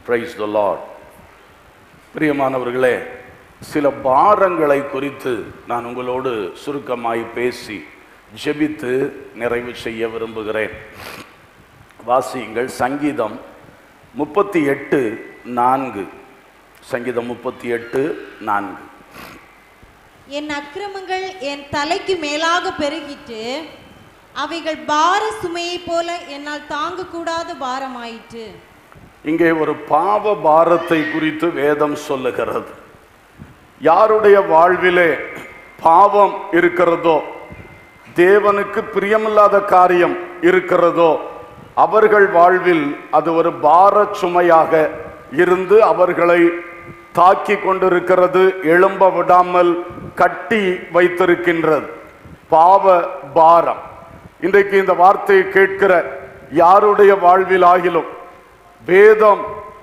Praise the Lord பிரியமானவர்களே சில பாரங்களை குறித்து நான் உங்களோடு சுருக்கமாய் பேசி ஜெபித்து நிறைவு செய்ய விரும்புகிறேன் வாசியுங்கள் சங்கீதம் முப்பத்தி எட்டு நான்கு சங்கீதம் முப்பத்தி எட்டு நான்கு என் அக்கிரமங்கள் என் தலைக்கு மேலாக பெருகிட்டு அவைகள் பார சுமையைப் போல என்னால் தாங்கக்கூடாத பாரமாயிற்று இங்கே ஒரு பாவ பாரத்தை குறித்து வேதம் சொல்லுகிறது யாருடைய வாழ்விலே பாவம் இருக்கிறதோ தேவனுக்கு பிரியமில்லாத காரியம் இருக்கிறதோ அவர்கள் வாழ்வில் அது ஒரு பார சுமையாக இருந்து அவர்களை தாக்கி கொண்டிருக்கிறது எழும்ப விடாமல் கட்டி வைத்திருக்கின்றது பாவ பாரம் இன்றைக்கு இந்த வார்த்தையை கேட்கிற யாருடைய வாழ்வில் ஆகிலும் வேதம்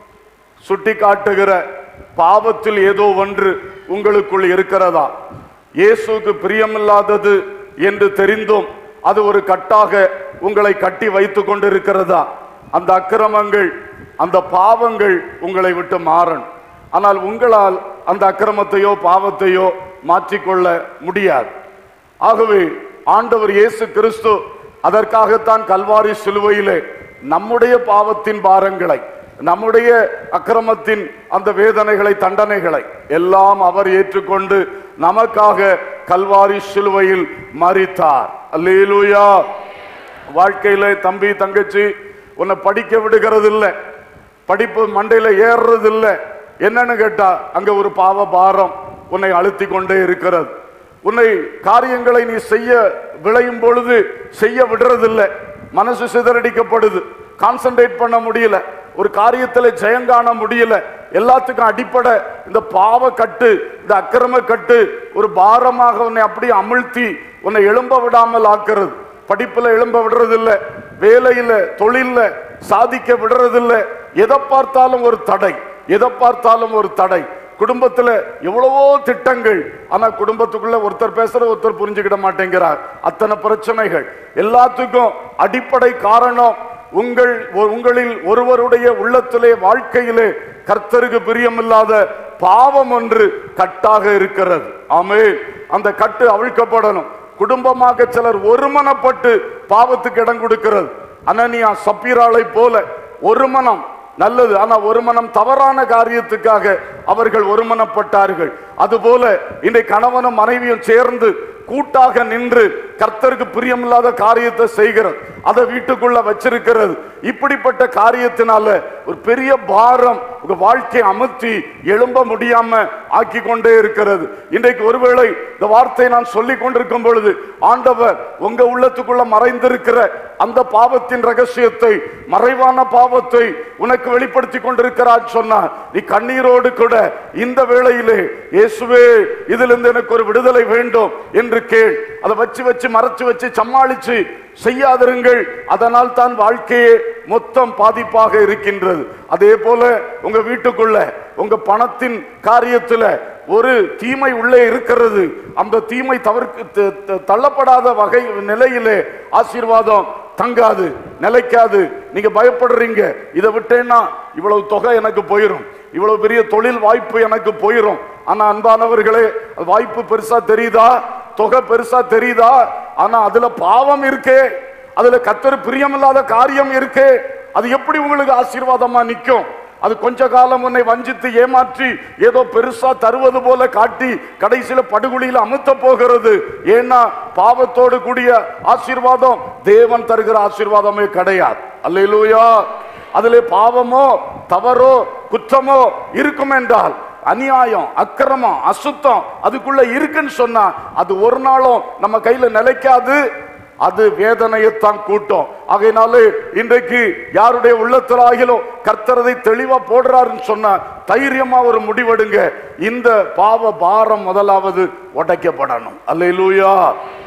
சுட்டி காட்டுகிற பாவத்தில் ஏதோ ஒன்று உங்களுக்குள் இருக்கிறதா இயேசுக்கு பிரியமில்லாதது என்று தெரிந்தும் அது ஒரு கட்டாக உங்களை கட்டி வைத்துக் கொண்டிருக்கிறதா அந்த அக்கிரமங்கள் அந்த பாவங்கள் உங்களை விட்டு மாறணும் ஆனால் உங்களால் அந்த அக்கிரமத்தையோ பாவத்தையோ மாற்றிக்கொள்ள முடியாது ஆகவே ஆண்டவர் இயேசு கிறிஸ்து அதற்காகத்தான் கல்வாரி சிலுவையிலே நம்முடைய பாவத்தின் பாரங்களை நம்முடைய அக்கிரமத்தின் அந்த வேதனைகளை தண்டனைகளை எல்லாம் அவர் ஏற்றுக்கொண்டு நமக்காக கல்வாரி சிலுவையில் மறித்தார் அல்லேலூயா வாழ்க்கையில தம்பி தங்கச்சி உன்னை படிக்க விடுகிறது இல்ல படிப்பு மண்டையில ஏறுறது இல்ல என்னன்னு கேட்டா அங்க ஒரு பாவ பாரம் உன்னை அழுத்தி கொண்டே இருக்கிறது உன்னை காரியங்களை நீ செய்ய விளையும் பொழுது செய்ய விடுறதில்லை மனசு சிதறடிக்கப்படுது கான்சென்ட்ரேட் பண்ண முடியல ஒரு காரியத்துல ஜெயங்காண முடியல எல்லாத்துக்கும் அடிப்படை இந்த பாவ கட்டு இந்த அக்கிரம கட்டு ஒரு பாரமாக உன்னை அப்படியே அமிழ்த்தி உன்னை எழும்ப விடாமல் ஆக்குறது படிப்புல எழும்ப விடுறதில்ல வேலையில தொழில்ல சாதிக்க விடுறதில்ல எதை பார்த்தாலும் ஒரு தடை எதை பார்த்தாலும் ஒரு தடை குடும்பத்துல எவ்வளவோ திட்டங்கள் ஆனா குடும்பத்துக்குள்ள ஒருத்தர் பேசுற ஒருத்தர் புரிஞ்சுக்கிட மாட்டேங்கிறார் அத்தனை பிரச்சனைகள் எல்லாத்துக்கும் அடிப்படை காரணம் உங்கள் உங்களில் ஒருவருடைய உள்ளத்திலே வாழ்க்கையிலே கர்த்தருக்கு பிரியமில்லாத பாவம் ஒன்று கட்டாக இருக்கிறது ஆமே அந்த கட்டு அவிழ்க்கப்படணும் குடும்பமாக சிலர் ஒருமனப்பட்டு பாவத்துக்கு இடம் கொடுக்கிறது அனனியா சப்பீராளை போல ஒரு மனம் நல்லது ஆனா ஒரு மனம் தவறான காரியத்துக்காக அவர்கள் ஒருமனப்பட்டார்கள் அதுபோல இன்றைக்கு கணவனும் மனைவியும் சேர்ந்து கூட்டாக நின்று கர்த்தருக்கு பிரியமில்லாத காரியத்தை செய்கிறது அதை வீட்டுக்குள்ள வச்சிருக்கிறது இப்படிப்பட்ட காரியத்தினால ஒரு பெரிய பாரம் உங்க வாழ்க்கையை அமுத்தி எழும்ப முடியாம ஆக்கி கொண்டே இருக்கிறது இன்றைக்கு ஒருவேளை இந்த வார்த்தை நான் சொல்லி கொண்டிருக்கும் பொழுது ஆண்டவர் உங்க உள்ளத்துக்குள்ள மறைந்திருக்கிற அந்த பாவத்தின் ரகசியத்தை மறைவான பாவத்தை உனக்கு வெளிப்படுத்தி கொண்டிருக்கிறார் சொன்னார் நீ கண்ணீரோடு கூட இந்த வேளையிலே இயேசுவே இதிலிருந்து எனக்கு ஒரு விடுதலை வேண்டும் என்று கேள் அதை வச்சு வச்சு மறைச்சு வச்சு சமாளிச்சு செய்யாதிருங்கள் அதனால் தான் வாழ்க்கையே மொத்தம் பாதிப்பாக இருக்கின்றது அதே போல உங்க வீட்டுக்குள்ள உங்க பணத்தின் காரியத்துல ஒரு தீமை உள்ளே இருக்கிறது அந்த தீமை தவிர்க்க த- த- தள்ளப்படாத வகை நிலையிலே ஆசீர்வாதம் தங்காது நிலைக்காது நீங்க பயப்படுறீங்க இதை விட்டேன்னா இவ்வளவு தொகை எனக்கு போயிரும் இவ்வளவு பெரிய தொழில் வாய்ப்பு எனக்கு போயிரும் ஆனா அன்பானவர்களே அது வாய்ப்பு பெருசா தெரியுதா தொகை பெருசா தெரியுதா ஆனா அதுல பாவம் இருக்கே அதுல கத்தர் பிரியமில்லாத காரியம் இருக்கே அது எப்படி உங்களுக்கு ஆசீர்வாதமா நிக்கும் அது கொஞ்ச காலம் உன்னை வஞ்சித்து ஏமாற்றி ஏதோ பெருசா தருவது போல காட்டி கடைசியில படுகொலியில அமுத்த போகிறது ஏன்னா பாவத்தோடு கூடிய ஆசீர்வாதம் தேவன் தருகிற ஆசீர்வாதமே கிடையாது அல்லேலூயா அதிலே பாவமோ தவறோ குற்றமோ இருக்கும் என்றால் அநியாயம் அக்கிரமம் அசுத்தம் அதுக்குள்ள இருக்குன்னு சொன்னா அது ஒரு நாளும் நம்ம கையில நிலைக்காது அது வேதனையைத்தான் கூட்டும் ஆகையினாலே இன்றைக்கு யாருடைய உள்ளத்திலாகிலும் கர்த்தரதை தெளிவா போடுறாருன்னு சொன்னா தைரியமா ஒரு முடிவெடுங்க இந்த பாவ பாரம் முதலாவது உடைக்கப்படணும் அல்லேலூயா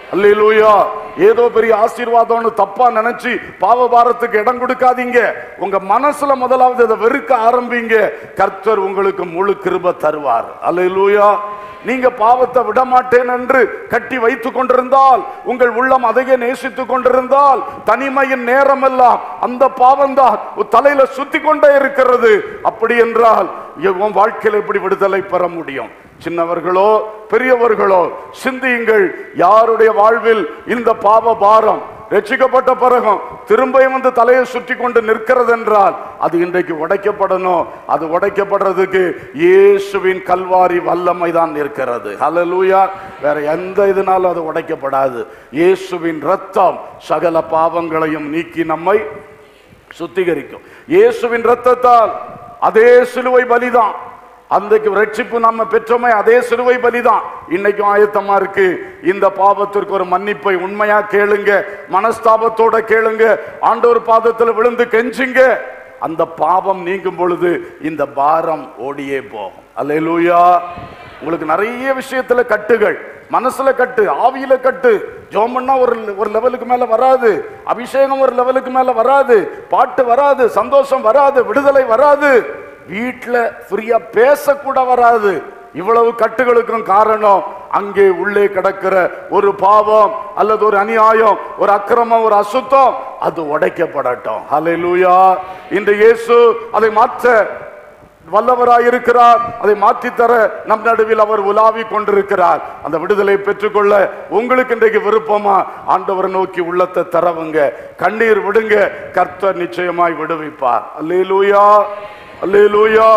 அல்லேலூயா ஏதோ பெரிய ஆசீர்வாதம்னு தப்பா நினைச்சு பாவ பாரத்துக்கு இடம் கொடுக்காதீங்க உங்க மனசுல முதலாவது அதை வெறுக்க ஆரம்பிங்க கர்த்தர் உங்களுக்கு முழு கிருப தருவார் அல்லேலூயா நீங்க பாவத்தை விட மாட்டேன் என்று கட்டி வைத்துக் கொண்டிருந்தால் உங்கள் உள்ளம் அதையே நேசித்துக் கொண்டிருந்தால் தனிமையின் நேரம் எல்லாம் அந்த பாவம்தான் உன் தலையில சுத்தி கொண்டே இருக்கிறது அப்படி என்றால் உன் வாழ்க்கையில எப்படி விடுதலை பெற முடியும் சின்னவர்களோ பெரியவர்களோ சிந்தியுங்கள் யாருடைய வாழ்வில் இந்த பாவ பாரம் ரட்சிக்கப்பட்ட பிறகும் திரும்பியும் வந்து தலையை சுற்றி கொண்டு நிற்கிறது என்றால் அது இன்றைக்கு உடைக்கப்படணும் அது உடைக்கப்படுறதுக்கு இயேசுவின் கல்வாரி வல்லமை தான் இருக்கிறது ஹalleluya வேற எந்த இதனாலும் அது உடைக்கப்படாது இயேசுவின் ரத்தம் சகல பாவங்களையும் நீக்கி நம்மை சுத்திகரிக்கும் இயேசுவின் ரத்தத்தால் அதே சிலுவை பலிதான் அன்றைக்கு ரட்சிப்பு நம்ம பெற்றோமே அதே சிலுவை பலிதான் இன்னைக்கும் ஆயத்தமா இருக்கு இந்த பாவத்திற்கு ஒரு மன்னிப்பை உண்மையா கேளுங்க மனஸ்தாபத்தோட கேளுங்க ஆண்டவர் பாதத்துல விழுந்து கெஞ்சுங்க அந்த பாவம் நீங்கும் பொழுது இந்த பாரம் ஓடியே போகும் அல்லேலூயா உங்களுக்கு நிறைய விஷயத்துல கட்டுகள் மனசுல கட்டு ஆவியில கட்டு ஜோமன்னா ஒரு ஒரு லெவலுக்கு மேல வராது அபிஷேகம் ஒரு லெவலுக்கு மேல வராது பாட்டு வராது சந்தோஷம் வராது விடுதலை வராது வீட்டுல ஃப்ரீயா பேசக்கூட வராது இவ்வளவு கட்டுகளுக்கும் காரணம் அங்கே உள்ளே கிடக்கிற ஒரு பாவம் அல்லது ஒரு அநியாயம் ஒரு அக்கிரமம் ஒரு அசுத்தம் அது உடைக்கப்படட்டும் ஹalleluya இந்த இயேசு அதை மாற்ற வல்லவராய் இருக்கிறார் அதை மாற்றி தர நம் நடுவில் அவர் உலாவி கொண்டிருக்கிறார் அந்த விடுதலை பெற்றுக்கொள்ள உங்களுக்கு இன்றைக்கு விருப்பமா ஆண்டவரை நோக்கி உள்ளத்தை தரவுங்க கண்ணீர் விடுங்க கர்த்தர் நிச்சயமாய் விடுவிப்பார் அல்லேலூயா அல்லேலூயா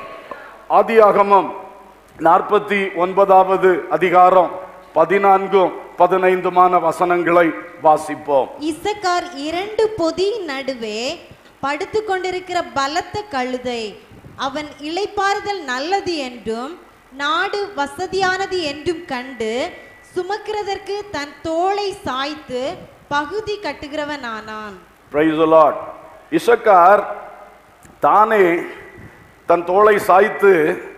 ஆதியாகமம் நாற்பத்தி ஒன்பதாவது அதிகாரம் பதினான்கும் பதினைந்துமான வசனங்களை வாசிப்போம் இசக்கார் இரண்டு பொதி நடுவே படுத்து கொண்டிருக்கிற பலத்த கழுதை அவன் இளைப்பாறுதல் நல்லது என்றும் நாடு வசதியானது என்றும் கண்டு சுமக்கிறதற்கு தன் தோளை சாய்த்து பகுதி கட்டுகிறவனானான் Praise the Lord. இசக்கார் தானே தன் தோளை சாய்த்து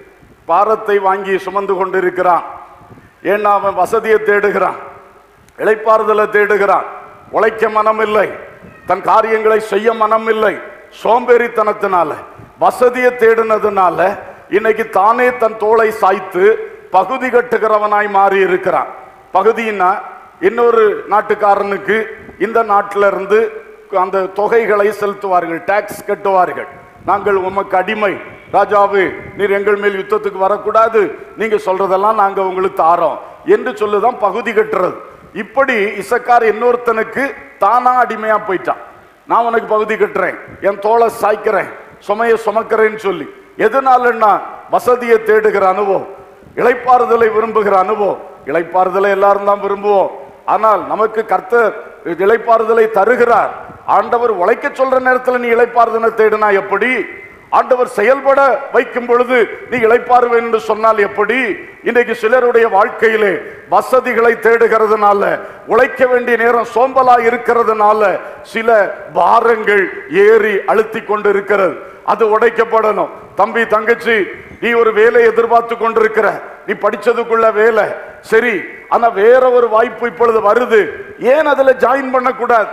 பாரத்தை வாங்கி சுமந்து கொண்டிருக்கிறான் ஏன்னா அவன் வசதியை தேடுகிறான் இளைப்பாறுதலை தேடுகிறான் உழைக்க மனமில்லை தன் காரியங்களை செய்ய மனமில்லை சோம்பேறித்தனத்தினால வசதியை தேடினதுனால இன்னைக்கு தானே தன் தோளை சாய்த்து பகுதி கட்டுகிறவனாய் மாறி இருக்கிறான் பகுதின்னா இன்னொரு நாட்டுக்காரனுக்கு இந்த நாட்டில இருந்து அந்த தொகைகளை செலுத்துவார்கள் டாக்ஸ் கட்டுவார்கள் நாங்கள் உமக்கு அடிமை ராஜாவு நீர் எங்கள் மேல் யுத்தத்துக்கு வரக்கூடாது நீங்க சொல்றதெல்லாம் நாங்க உங்களுக்கு தாரோம் என்று சொல்லுதான் பகுதி கட்டுறது இப்படி இசக்கார் இன்னொருத்தனுக்கு தானா அடிமையா போயிட்டான் நான் உனக்கு பகுதி கட்டுறேன் என் தோளை சாய்க்கிறேன் சுமையை சுமக்கிறேன்னு சொல்லி எதனாலன்னா வசதியை தேடுகிற அனுபவம் இளைப்பாறுதலை விரும்புகிற அனுபவம் இளைப்பாறுதலை எல்லாரும் தான் விரும்புவோம் ஆனால் நமக்கு கர்த்தர் இளைப்பாறுதலை தருகிறார் ஆண்டவர் உழைக்க சொல்ற நேரத்துல நீ இளைப்பாறுதலை தேடினா எப்படி ஆண்டவர் செயல்பட வைக்கும் பொழுது நீ இளைப்பாறுவேன் என்று சொன்னால் எப்படி இன்றைக்கு சிலருடைய வாழ்க்கையிலே வசதிகளை தேடுகிறதுனால உழைக்க வேண்டிய நேரம் சோம்பலா இருக்கிறதுனால சில பாரங்கள் ஏறி அழுத்தி கொண்டு இருக்கிறது அது உடைக்கப்படணும் தம்பி தங்கச்சி நீ ஒரு வேலையை எதிர்பார்த்து கொண்டிருக்கிற நீ படிச்சதுக்குள்ள வேலை சரி ஆனா வேற ஒரு வாய்ப்பு இப்பொழுது வருது ஏன் அதுல ஜாயின் பண்ணக்கூடாது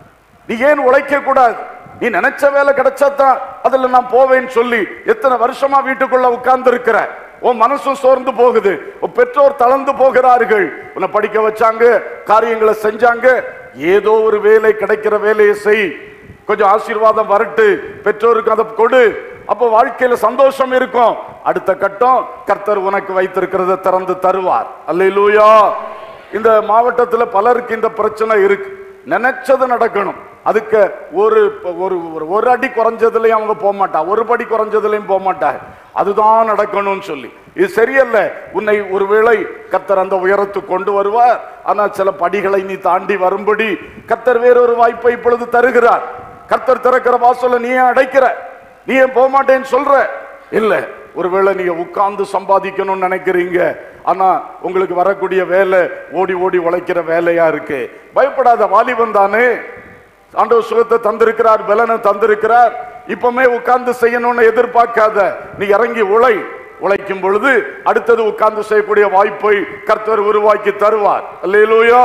நீ ஏன் உழைக்க கூடாது நீ நினைச்ச வேலை கிடைச்சாதான் அதுல நான் போவேன்னு சொல்லி எத்தனை வருஷமா வீட்டுக்குள்ள உட்கார்ந்து இருக்கிற உன் மனசும் சோர்ந்து போகுது உன் பெற்றோர் தளர்ந்து போகிறார்கள் உன்னை படிக்க வச்சாங்க காரியங்களை செஞ்சாங்க ஏதோ ஒரு வேலை கிடைக்கிற வேலையை செய் கொஞ்சம் ஆசீர்வாதம் வரட்டு பெற்றோருக்கு அதை கொடு அப்போ வாழ்க்கையில சந்தோஷம் இருக்கும் அடுத்த கட்டம் கர்த்தர் உனக்கு வைத்திருக்கிறத திறந்து தருவார் அல்லேலூயா இந்த மாவட்டத்துல பலருக்கு இந்த பிரச்சனை இருக்கு நினைச்சது நடக்கணும் அதுக்கு ஒரு ஒரு ஒரு- ஒரு அடி குறைஞ்சதுலயும் அவங்க போக மாட்டா ஒரு படி குறைஞ்சதுலயும் போக மாட்டா அதுதான் நடக்கணும்னு சொல்லி இது சரியல்ல உன்னை ஒருவேளை கத்தர் அந்த உயரத்துக்கு கொண்டு வருவார் ஆனா சில படிகளை நீ தாண்டி வரும்படி கத்தர் வேறொரு வாய்ப்பை இப்பொழுது தருகிறார் கர்த்தர் திறக்கிற வாசல நீ ஏன் அடைக்கிற நீ ஏன் போக மாட்டேன்னு சொல்ற இல்ல ஒருவேளை நீங்க உட்கார்ந்து சம்பாதிக்கணும்னு நினைக்கிறீங்க ஆனா உங்களுக்கு வரக்கூடிய வேலை ஓடி ஓடி உழைக்கிற வேலையா இருக்கு பயப்படாத வாலிபன் தானே ஆண்டவர் சுகத்தை தந்திருக்கிறார் பலனை தந்திருக்கிறார் இப்பவுமே உட்கார்ந்து செய்யணும்னு எதிர்பார்க்காத நீ இறங்கி உழை உழைக்கும் பொழுது அடுத்தது உட்கார்ந்து செய்யக்கூடிய வாய்ப்பை கர்த்தர் உருவாக்கி தருவார் அல்லேலூயா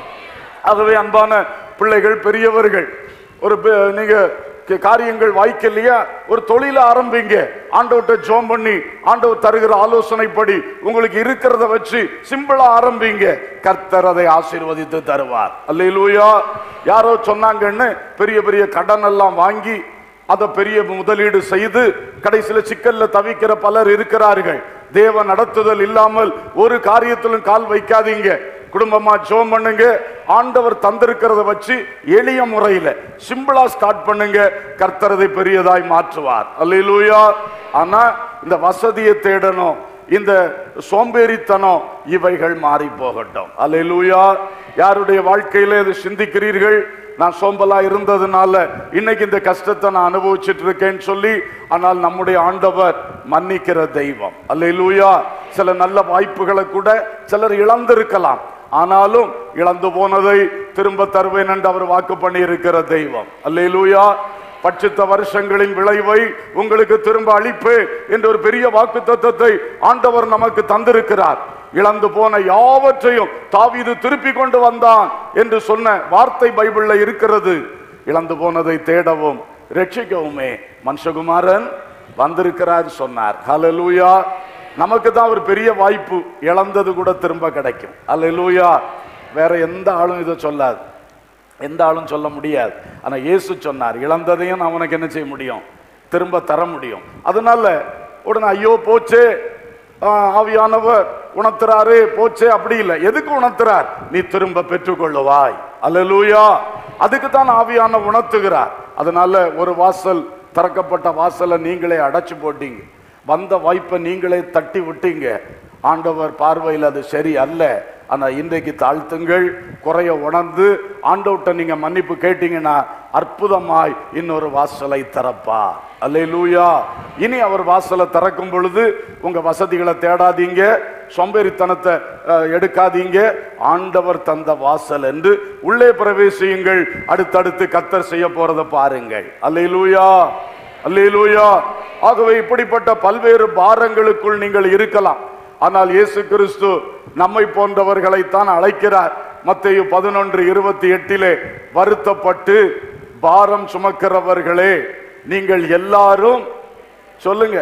ஆகவே அன்பான பிள்ளைகள் பெரியவர்கள் ஒரு பெ- நீங்க கே- காரியங்கள் வாய்க்கலையா ஒரு தொழில ஆரம்பிங்க ஆண்டவர்கிட்ட ஜோம் பண்ணி ஆண்டவர் தருகிற ஆலோசனைப்படி உங்களுக்கு இருக்கிறத வச்சு சிம்பிளா ஆரம்பிங்க கர்த்தர் அதை ஆசீர்வதித்து தருவார் அல்லேலூயா யாரோ சொன்னாங்கன்னு பெரிய பெரிய கடன் எல்லாம் வாங்கி அதை பெரிய முதலீடு செய்து கடைசியில சிக்கல்ல தவிக்கிற பலர் இருக்கிறார்கள் தேவ நடத்துதல் இல்லாமல் ஒரு காரியத்திலும் கால் வைக்காதீங்க குடும்பமா ஜோம் பண்ணுங்க ஆண்டவர் தந்திருக்கிறத வச்சு எளிய முறையில சிம்பிளா ஸ்டார்ட் பண்ணுங்க கர்த்தரதை பெரியதாய் மாற்றுவார் அல்லேலூயா ஆனா இந்த வசதியை தேடணும் இந்த சோம்பேறித்தனம் இவைகள் மாறி போகட்டும் அல்லேலூயா யாருடைய வாழ்க்கையில இது சிந்திக்கிறீர்கள் நான் சோம்பலா இருந்ததுனால இன்னைக்கு இந்த கஷ்டத்தை நான் அனுபவிச்சுட்டு இருக்கேன்னு சொல்லி ஆனால் நம்முடைய ஆண்டவர் மன்னிக்கிற தெய்வம் அல்லேலூயா சில நல்ல வாய்ப்புகளை கூட சிலர் இழந்திருக்கலாம் ஆனாலும் இழந்து போனதை திரும்ப தருவேன் என்று அவர் வாக்கு பண்ணி இருக்கிற தெய்வம் அல்லேலூயா பட்சித்த வருஷங்களின் விளைவை உங்களுக்கு திரும்ப அளிப்பேன் என்ற ஒரு பெரிய வாக்கு தத்துவத்தை ஆண்டவர் நமக்கு தந்திருக்கிறார் இழந்து போன யாவற்றையும் தாவீது திருப்பி கொண்டு வந்தான் என்று சொன்ன வார்த்தை பைபிள்ல இருக்கிறது இழந்து போனதை தேடவும் ரட்சிக்கவுமே மனுஷகுமாரன் வந்திருக்கிறார் சொன்னார் ஹalleluya நமக்கு தான் ஒரு பெரிய வாய்ப்பு இழந்தது கூட திரும்ப கிடைக்கும் ஹalleluya வேற எந்த ஆளும் இதை சொல்லாது எந்த ஆளும் சொல்ல முடியாது ஆனா இயேசு சொன்னார் இழந்ததையும் நான் உனக்கு என்ன செய்ய முடியும் திரும்ப தர முடியும் அதனால உடனே ஐயோ போச்சே ஆஹ், ஆவியானவர் உணர்த்துறாரு போச்சே அப்படி இல்லை எதுக்கு உணர்த்துறார் நீ திரும்ப பெற்றுக்கொள்ளுவாய் அல்லேலூயா அதுக்கு தான் ஆவியான உணர்த்துகிறார் அதனால ஒரு வாசல் திறக்கப்பட்ட வாசலை நீங்களே அடைச்சு போட்டீங்க வந்த வாய்ப்பை நீங்களே தட்டி விட்டீங்க ஆண்டவர் பார்வையில் அது சரி அல்ல ஆனா இன்றைக்கு தாழ்த்துங்கள் குறைய உணர்ந்து ஆண்டவர்கிட்ட நீங்க மன்னிப்பு கேட்டீங்கன்னா அற்புதமாய் இன்னொரு வாசலை திறப்பா அல்லேலூயா இனி அவர் வாசலை திறக்கும் பொழுது உங்க வசதிகளை தேடாதீங்க சோம்பேறித்தனத்தை அஹ், எடுக்காதீங்க ஆண்டவர் தந்த வாசல் என்று உள்ளே பிரவேசியுங்கள் அடுத்தடுத்து கத்தர் செய்ய போறதை பாருங்கள் அல்லேலூயா அல்லேலூயா ஆகவே இப்படிப்பட்ட பல்வேறு பாரங்களுக்குள் நீங்கள் இருக்கலாம் ஆனால் இயேசு கிறிஸ்து நம்மை போன்றவர்களைத்தான் அழைக்கிறார் மத்தேயு பதினொன்று இருபத்தி எட்டிலே வருத்தப்பட்டு பாரம் சுமக்கிறவர்களே நீங்கள் எல்லாரும் சொல்லுங்க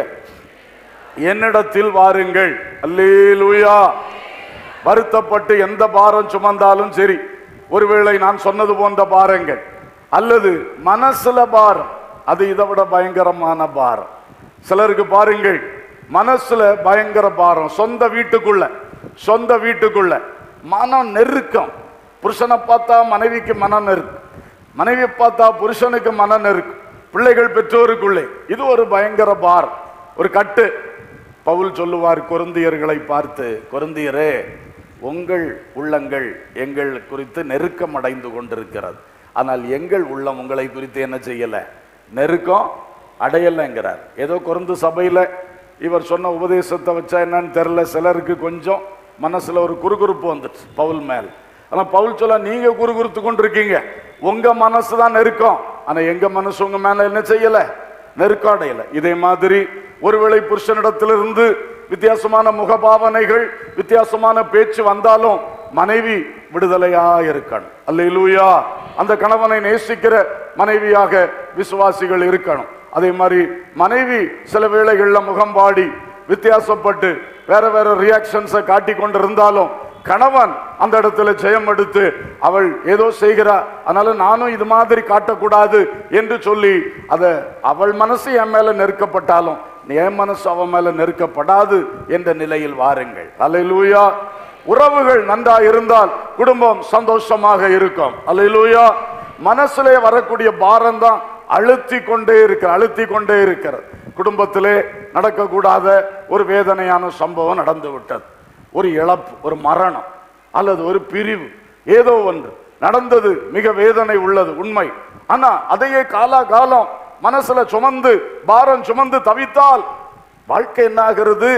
என்னிடத்தில் வாருங்கள் அல்லேலூயா வருத்தப்பட்டு எந்த பாரம் சுமந்தாலும் சரி ஒருவேளை நான் சொன்னது போன்ற பாரங்கள் அல்லது மனசுல பாரம் அது இதை விட பயங்கரமான பாரம் சிலருக்கு பாருங்கள் மனசுல பயங்கர பாரம் சொந்த வீட்டுக்குள்ள சொந்த வீட்டுக்குள்ள மனம் நெருக்கம் புருஷனை பார்த்தா மனைவிக்கு மன நெருக்கம் மனைவியை பார்த்தா புருஷனுக்கு மன நெருக்கம் பிள்ளைகள் பெற்றோருக்குள்ளே இது ஒரு பயங்கர பாரம் ஒரு கட்டு பவுல் சொல்லுவார் கொருந்தியர்களை பார்த்து கொருந்தியரே உங்கள் உள்ளங்கள் எங்கள் குறித்து நெருக்கம் அடைந்து கொண்டிருக்கிறது ஆனால் எங்கள் உள்ளம் உங்களை குறித்து என்ன செய்யல நெருக்கம் அடையலைங்கிறார் ஏதோ கொருந்து சபையில இவர் சொன்ன உபதேசத்தை வச்சா என்னன்னு தெரியல சிலருக்கு கொஞ்சம் மனசுல ஒரு குறுகுறுப்பு வந்துச்சு பவுல் மேல் ஆனா பவுல் சொல்ல நீங்க குறுகுறுத்து கொண்டிருக்கீங்க உங்க மனசு தான் நெருக்கம் ஆனா எங்க மனசு உங்க மேல என்ன செய்யல நெருக்கம் அடையல இதே மாதிரி ஒருவேளை புருஷனிடத்திலிருந்து வித்தியாசமான முகபாவனைகள் வித்தியாசமான பேச்சு வந்தாலும் மனைவி விடுதலையா இருக்கணும் அல்லேலூயா அந்த கணவனை நேசிக்கிற மனைவியாக விசுவாசிகள் இருக்கணும் அதே மாதிரி மனைவி சில வேளைகள்ல முகம் பாடி வித்தியாசப்பட்டு வேற வேற ரியாக்ஷன்ஸை காட்டி கொண்டிருந்தாலும் கணவன் அந்த இடத்துல ஜெயம் எடுத்து அவள் ஏதோ செய்கிறா அதனால நானும் இது மாதிரி காட்டக்கூடாது என்று சொல்லி அத அவள் மனசு என் மேல நெருக்கப்பட்டாலும் என் மனசு அவன் மேல நெருக்கப்படாது என்ற நிலையில் வாருங்கள் அல்லேலூயா உறவுகள் நன்றா இருந்தால் குடும்பம் சந்தோஷமாக இருக்கும் அல்லேலூயா மனசுலே வரக்கூடிய பாரம் தான் அழுத்தி கொண்டே இருக்கு அழுத்தி கொண்டே இருக்கிறது குடும்பத்திலே நடக்கக்கூடாத ஒரு வேதனையான சம்பவம் நடந்து விட்டது ஒரு இழப்பு ஒரு மரணம் அல்லது ஒரு பிரிவு ஏதோ ஒன்று நடந்தது மிக வேதனை உள்ளது உண்மை ஆனா அதையே காலா காலம் மனசுல சுமந்து பாரம் சுமந்து தவித்தால் வாழ்க்கை என்ன ஆகிறது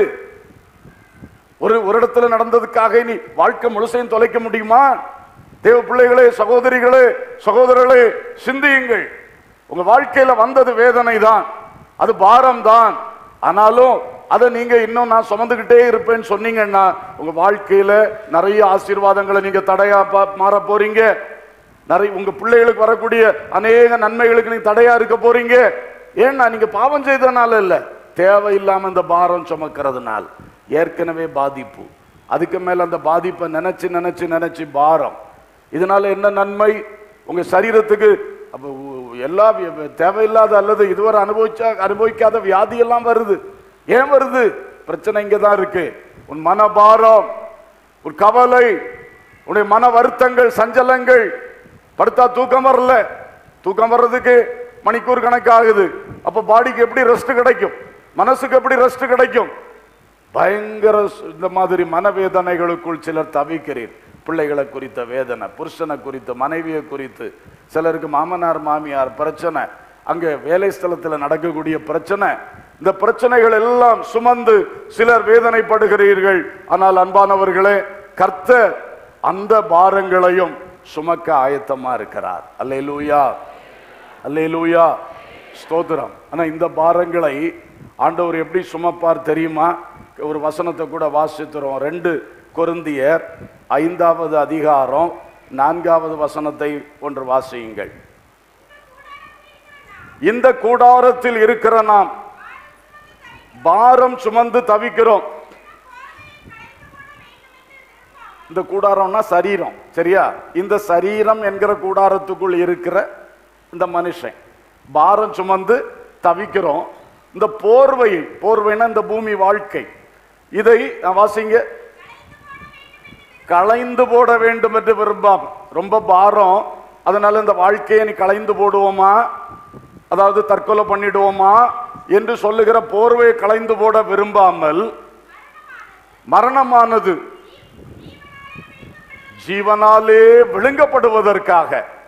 ஒரு ஒரு இடத்துல நடந்ததுக்காக இனி வாழ்க்கை முழுசையும் தொலைக்க முடியுமா தேவ பிள்ளைகளே சகோதரிகளே சகோதரர்களே சிந்தியுங்கள் உங்க வாழ்க்கையில வந்தது வேதனை தான் அது பாரம் தான் ஆனாலும் அதை நீங்க இன்னும் நான் சுமந்துக்கிட்டே இருப்பேன்னு சொன்னீங்கன்னா உங்க வாழ்க்கையில நிறைய ஆசீர்வாதங்களை நீங்க தடையா பா- மாற போறீங்க நிறைய உங்க பிள்ளைகளுக்கு வரக்கூடிய அநேக நன்மைகளுக்கு நீங்க தடையா இருக்க போறீங்க ஏன்னா நீங்க பாவம் செய்தனால இல்ல தேவையில்லாம இந்த பாரம் சுமக்கிறதுனால ஏற்கனவே பாதிப்பு அதுக்கு மேல அந்த பாதிப்பை நினைச்சு நினைச்சு நினைச்சு பாரம் இதனால என்ன நன்மை உங்க சரீரத்துக்கு அப்ப உ- எல்லா வி- தேவையில்லாத அல்லது இதுவரை அனுபவிச்சா அனுபவிக்காத வியாதி எல்லாம் வருது ஏன் வருது பிரச்சனை இங்க தான் இருக்கு உன் மனபாரம் ஒரு கவலை உன்னுடைய மன வருத்தங்கள் சஞ்சலங்கள் படுத்தா தூக்கம் வரல தூக்கம் வர்றதுக்கு மணிக்கூர் கணக்காகுது அப்ப பாடிக்கு எப்படி ரெஸ்ட் கிடைக்கும் மனசுக்கு எப்படி ரெஸ்ட் கிடைக்கும் பயங்கர சு- இந்த மாதிரி மனவேதனைகளுக்குள் சிலர் தவிக்கிறீர் பிள்ளைகளை குறித்த வேதனை புருஷனை குறித்து மனைவியை குறித்து சிலருக்கு மாமனார் மாமியார் பிரச்சனை அங்க வேலை ஸ்தலத்துல நடக்கக்கூடிய பிரச்சனை இந்த பிரச்சனைகள் எல்லாம் சுமந்து சிலர் வேதனைப்படுகிறீர்கள் ஆனால் அன்பானவர்களே கர்த்தர் அந்த பாரங்களையும் சுமக்க ஆயத்தமா இருக்கிறார் அல்லேலூயா அல்லேலூயா ஸ்தோத்திரம் ஆனா இந்த பாரங்களை ஆண்டவர் எப்படி சுமப்பார் தெரியுமா ஒரு வசனத்தை கூட வாசித்துறோம் ரெண்டு கொருந்தியர் ஐந்தாவது அதிகாரம் நான்காவது வசனத்தை ஒன்று வாசியுங்கள் இந்த கூடாரத்தில் இருக்கிற நாம் பாரம் சுமந்து தவிக்கிறோம் இந்த கூடாரம்னா சரீரம் சரியா இந்த சரீரம் என்கிற கூடாரத்துக்குள் இருக்கிற இந்த மனுஷன் பாரம் சுமந்து தவிக்கிறோம் இந்த போர்வை போர்வைனா இந்த பூமி வாழ்க்கை இதை அஹ், வாசிங்க களைந்து போட வேண்டும் என்று விரும்பாம ரொம்ப பாரம் அதனால இந்த வாழ்க்கையை நீ களைந்து போடுவோமா அதாவது தற்கொலை பண்ணிடுவோமா என்று சொல்லுகிற போர்வையை களைந்து போட விரும்பாமல் மரணமானது ஜீவனாலே விழுங்கப்படுவதற்காக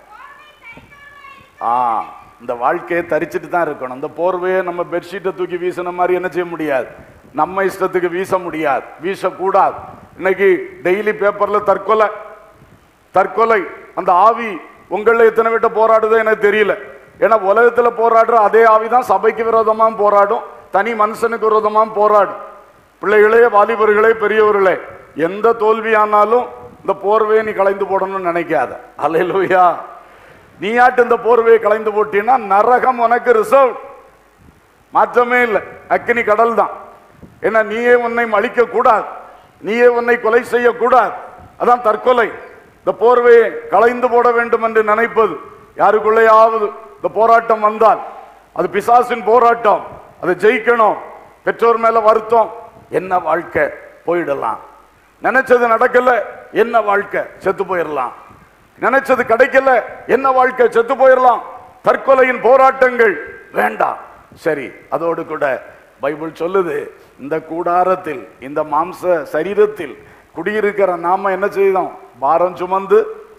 ஆ இந்த வாழ்க்கையை தரிச்சிட்டு தான் இருக்கணும் இந்த போர்வையை நம்ம பெட்ஷீட்டை தூக்கி வீசின மாதிரி என்ன செய்ய முடியாது நம்ம இஷ்டத்துக்கு வீச முடியாது வீசக்கூடாது இன்னைக்கு டெய்லி பேப்பர்ல தற்கொலை தற்கொலை அந்த ஆவி உங்களில் எத்தனை பேர்ட்ட போராடுதோ எனக்கு தெரியல ஏன்னா உலகத்துல போராடுற அதே ஆவி தான் சபைக்கு விரோதமா போராடும் தனி மனுஷனுக்கு விரோதமா போராடும் பிள்ளைகளே வாலிபர்களே பெரியவர்களே எந்த தோல்வியானாலும் இந்த போர்வையை நீ கலைந்து போடணும்னு நினைக்காத அல்லேலூயா நீயாட்டு இந்த போர்வையை கலைந்து போட்டீங்கன்னா நரகம் உனக்கு ரிசர்வ் மாற்றமே இல்லை அக்கினி கடல் தான் ஏன்னா நீயே உன்னை அழிக்க கூடாது நீயே உன்னை கொலை செய்யக்கூடாது அதான் தற்கொலை இந்த போர்வையை களைந்து போட வேண்டும் என்று நினைப்பது யாருக்குள்ளேயாவது இந்த போராட்டம் வந்தால் அது பிசாசின் போராட்டம் அதை ஜெயிக்கணும் பெற்றோர் மேல வருத்தம் என்ன வாழ்க்கை போயிடலாம் நினைச்சது நடக்கல என்ன வாழ்க்கை செத்து போயிடலாம் நினைச்சது கிடைக்கல என்ன வாழ்க்கை செத்து போயிடலாம் தற்கொலையின் போராட்டங்கள் வேண்டாம் சரி அதோடு கூட பைபிள் சொல்லுது இந்த கூடாரத்தில் இந்த மாம்ச சரீரத்தில் குடியிருக்கிற நாம என்ன செய்தோம் பாரம் சுமந்து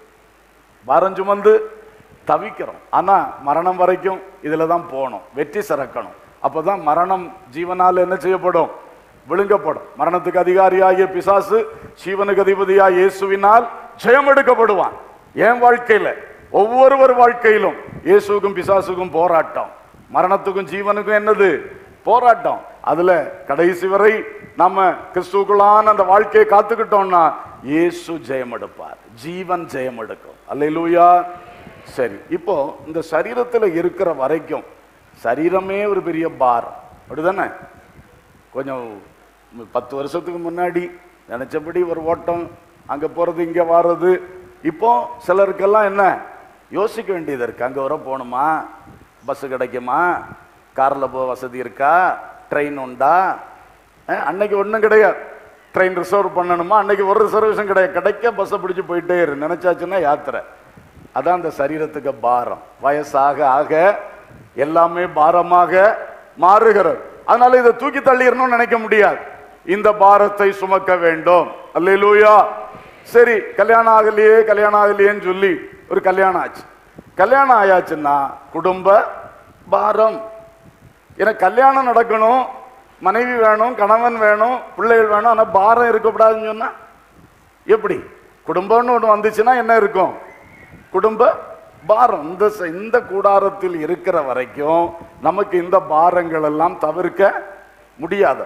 பாரம் சுமந்து தவிக்கிறோம் ஆனா மரணம் வரைக்கும் இதுல தான் போகணும் வெற்றி சிறக்கணும் அப்பதான் மரணம் ஜீவனால என்ன செய்யப்படும் விழுங்கப்படும் மரணத்துக்கு அதிகாரியாகிய பிசாசு ஜீவனுக்கு அதிபதியாய் இயேசுவினால் ஜெயம் எடுக்கப்படுவான் என் வாழ்க்கையில ஒவ்வொருவர் வாழ்க்கையிலும் இயேசுக்கும் பிசாசுக்கும் போராட்டம் மரணத்துக்கும் ஜீவனுக்கும் என்னது போராட்டம் அதுல கடைசி வரை நம்ம கிறிஸ்துக்குள்ளான அந்த வாழ்க்கையை காத்துக்கிட்டோம்னா இயேசு ஜெயம் எடுப்பார் ஜீவன் ஜெயம் எடுக்கும் அல்லேலூயா சரி இப்போ இந்த சரீரத்துல இருக்கிற வரைக்கும் சரீரமே ஒரு பெரிய பாரம் அப்படிதானே கொஞ்சம் மு- பத்து வருஷத்துக்கு முன்னாடி நினைச்சபடி ஒரு ஓட்டம் அங்க போறது இங்க வர்றது இப்போ சிலருக்கெல்லாம் என்ன யோசிக்க வேண்டியது இருக்கு அங்க வர போகணுமா பஸ் கிடைக்குமா கார்ல போக வசதி இருக்கா ட்ரெயின் உண்டா அஹ், அன்னைக்கு ஒன்றும் கிடையாது ட்ரெயின் ரிசர்வ் பண்ணணுமா அன்னைக்கு ஒரு ரிசர்வேஷன் கிடையாது கிடைக்க பஸ்ஸை பிடிச்சி போயிட்டே இரு நினைச்சாச்சுன்னா யாத்திரை அதான் அந்த சரீரத்துக்கு பாரம் வயசாக ஆக எல்லாமே பாரமாக மாறுகிறது அதனால இதை தூக்கி தள்ளிடணும்னு நினைக்க முடியாது இந்த பாரத்தை சுமக்க வேண்டும் அல்லேலூயா சரி கல்யாணம் ஆகலையே கல்யாணம் ஆகலையேன்னு சொல்லி ஒரு கல்யாணம் ஆச்சு கல்யாணம் ஆயாச்சுன்னா குடும்ப பாரம் ஏன்னா கல்யாணம் நடக்கணும் மனைவி வேணும் கணவன் வேணும் பிள்ளைகள் வேணும் ஆனால் பாரம் இருக்கக்கூடாதுன்னு சொன்னா எப்படி குடும்பம்னு ஒன்று வந்துச்சுன்னா என்ன இருக்கும் குடும்ப பாரம் இந்த ச- இந்த கூடாரத்தில் இருக்கிற வரைக்கும் நமக்கு இந்த பாரங்கள் எல்லாம் தவிர்க்க முடியாது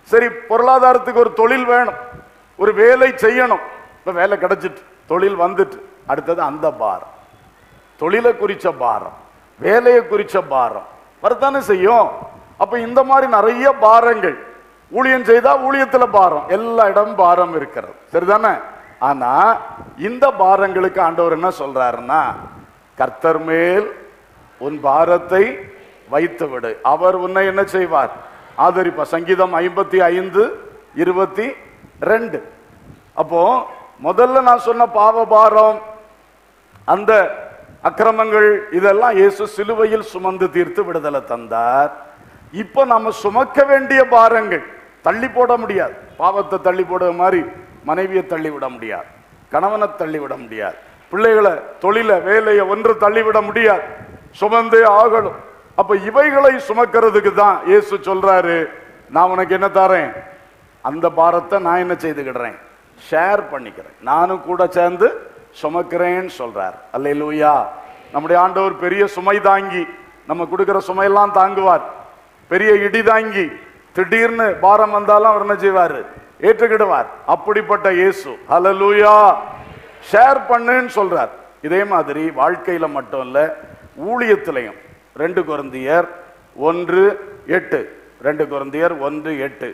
சரி பொருளாதாரத்துக்கு ஒரு தொழில் வேணும் ஒரு வேலை செய்யணும் இப்ப வேலை கிடைச்சிட்டு தொழில் வந்துட்டு அடுத்தது அந்த பாரம் தொழிலை குறிச்ச பாரம் வேலையை குறிச்ச பாரம் வரத்தானே செய்யும் அப்ப இந்த மாதிரி நிறைய பாரங்கள் ஊழியம் செய்தா ஊழியத்துல பாரம் எல்லா இடமும் பாரம் இருக்கிறது சரிதானே ஆனா இந்த பாரங்களுக்கு ஆண்டவர் என்ன சொல்றாருன்னா கர்த்தர் மேல் உன் பாரத்தை வைத்து விடு அவர் உன்னை என்ன செய்வார் ஆதரிப்பா சங்கீதம் ஐம்பத்தி ஐந்து இருபத்தி ரெண்டு அப்போ முதல்ல நான் சொன்ன பாவ பாரம் அந்த அக்கிரமங்கள் இதெல்லாம் இயேசு சிலுவையில் சுமந்து தீர்த்து விடுதலை தந்தார் இப்போ நம்ம சுமக்க வேண்டிய பாரங்கள் தள்ளி போட முடியாது பாவத்தை தள்ளி போடுற மாதிரி மனைவியை தள்ளி விட முடியாது கணவனை தள்ளி விட முடியாது பிள்ளைகளை தொழிலை வேலையை ஒன்று தள்ளிவிட முடியாது சுமந்தே ஆகணும் அப்ப இவைகளை சுமக்கிறதுக்கு தான் இயேசு சொல்றாரு நான் உனக்கு என்ன தரேன் அந்த பாரத்தை நான் என்ன செய்துக்கிடுறேன் ஷேர் பண்ணிக்கிறேன் நானும் கூட சேர்ந்து சுமக்கிறேன்னு சொல்றார் அல்லேலூயா நம்முடைய ஆண்டவர் பெரிய சுமை தாங்கி நம்ம கொடுக்கிற சுமையெல்லாம் தாங்குவார் பெரிய இடி தாங்கி திடீர்னு பாரம் வந்தாலும் அவர் என்ன செய்வார் ஏற்றுக்கிடுவார் அப்படிப்பட்ட இயேசு அல்லேலூயா ஷேர் பண்ணுன்னு சொல்றார் இதே மாதிரி வாழ்க்கையில மட்டும் இல்ல ஊழியத்திலையும் ரெண்டு குருந்தியர் ஒன்று எட்டு ரெண்டு குருந்தியர் ஒன்று எட்டு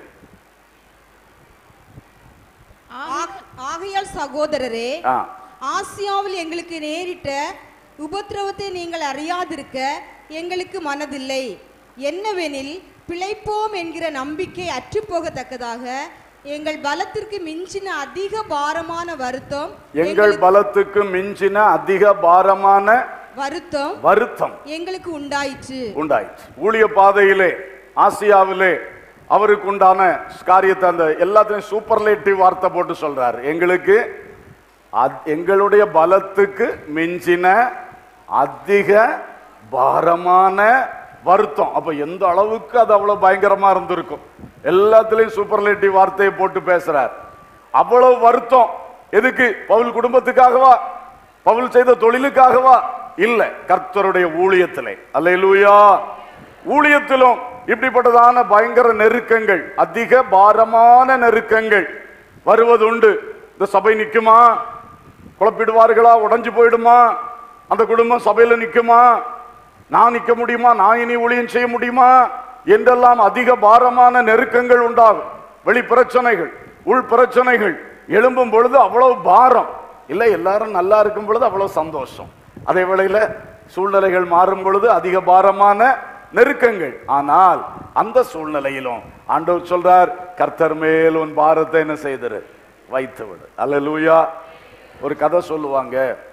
ஆக- ஆகையால் சகோதரரே ஆ ஆசியாவில் எங்களுக்கு நேரிட்ட உபத்திரவத்தை நீங்கள் அறியாதிருக்க எங்களுக்கு மனதில்லை என்னவெனில் பிழைப்போம் என்கிற நம்பிக்கை அற்றுப்போகத்தக்கதாக எங்கள் பலத்திற்கு மிஞ்சின அதிக பாரமான வருத்தம் எங்கள் பலத்துக்கு மிஞ்சின அதிக பாரமான வருத்தம் வருத்தம் எங்களுக்கு உண்டாயிற்று உண்டாயிற்று ஊழிய பாதையிலே ஆசியாவிலே அவருக்கு உண்டான காரியத்தை அந்த எல்லாத்தையும் சூப்பர்லேட்டிவ் வார்த்தை போட்டு சொல்றாரு எங்களுக்கு அத்- எங்களுடைய பலத்துக்கு மிஞ்சின அதிக பாரமான வருத்தம் அப்ப எந்த அளவுக்கு அது அவ்வளவு பயங்கரமா இருந்திருக்கும் எல்லாத்துலயும் சூப்பர்லேட்டிவ் வார்த்தையை போட்டு பேசுறார் அவ்வளவு வருத்தம் எதுக்கு பவுல் குடும்பத்துக்காகவா பவுல் செய்த தொழிலுக்காகவா இல்ல கர்த்தருடைய ஊழியத்திலே அல்லேலூயா ஊழியத்திலும் இப்படிப்பட்டதான பயங்கர நெருக்கங்கள் அதிக பாரமான நெருக்கங்கள் வருவதுண்டு இந்த சபை நிக்குமா குழப்பிடுவார்களா உடைஞ்சு போயிடுமா அந்த குடும்பம் சபையில நிக்குமா நான் நிக்க முடியுமா நான் இனி ஊழியம் செய்ய முடியுமா என்றெல்லாம் அதிக பாரமான நெருக்கங்கள் உண்டாகும் வெளி பிரச்சனைகள் உள் பிரச்சனைகள் எழும்பும் பொழுது அவ்வளவு பாரம் இல்லை எல்லாரும் நல்லா இருக்கும் பொழுது அவ்வளவு சந்தோஷம் அதே வேளையில சூழ்நிலைகள் மாறும் பொழுது அதிக பாரமான நெருக்கங்கள் ஆனால் அந்த சூழ்நிலையிலும் ஆண்டவர் சொல்றார் கர்த்தர் மேல் உன் பாரத்தை என்ன செய்திரு வைத்து விடு அல்லேலூயா ஒரு கதை சொல்லுவாங்க